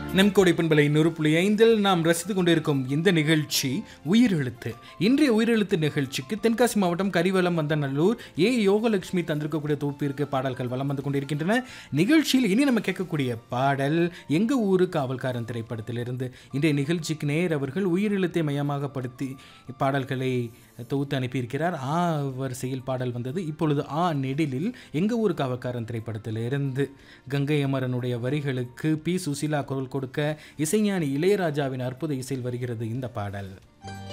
நம் கோடை பண்பலை நூறு புள்ளி ஐந்தில் நாம் ரசித்துக் கொண்டிருக்கும் இந்த நிகழ்ச்சி உயிரெழுத்து இன்றைய உயிரெழுத்து நிகழ்ச்சிக்கு தென்காசி மாவட்டம் கரிவலம் வந்த நல்லூர் ஏ யோகலட்சுமி தந்திருக்கக்கூடிய தொகுப்பிற்கு பாடல்கள் வலம் வந்து கொண்டிருக்கின்றன நிகழ்ச்சியில் இனி நம்ம கேட்கக்கூடிய பாடல் எங்க ஊரு காவல்காரன் திரைப்படத்திலிருந்து இன்றைய நிகழ்ச்சிக்கு நேர் அவர்கள் உயிரெழுத்தை மையமாக படுத்தி பாடல்களை தொகுத்து அனுப்பியிருக்கிறார் ஆ வரிசையில் பாடல் வந்தது இப்பொழுது ஆ நெடிலில் எங்க ஊர் காவல்காரன் திரைப்படத்திலிருந்து கங்கை அமரனுடைய வரிகளுக்கு பி சுசீலா குரல் கொடுக்க இசைஞானி இளையராஜாவின் அற்புத இசையில் வருகிறது இந்த பாடல்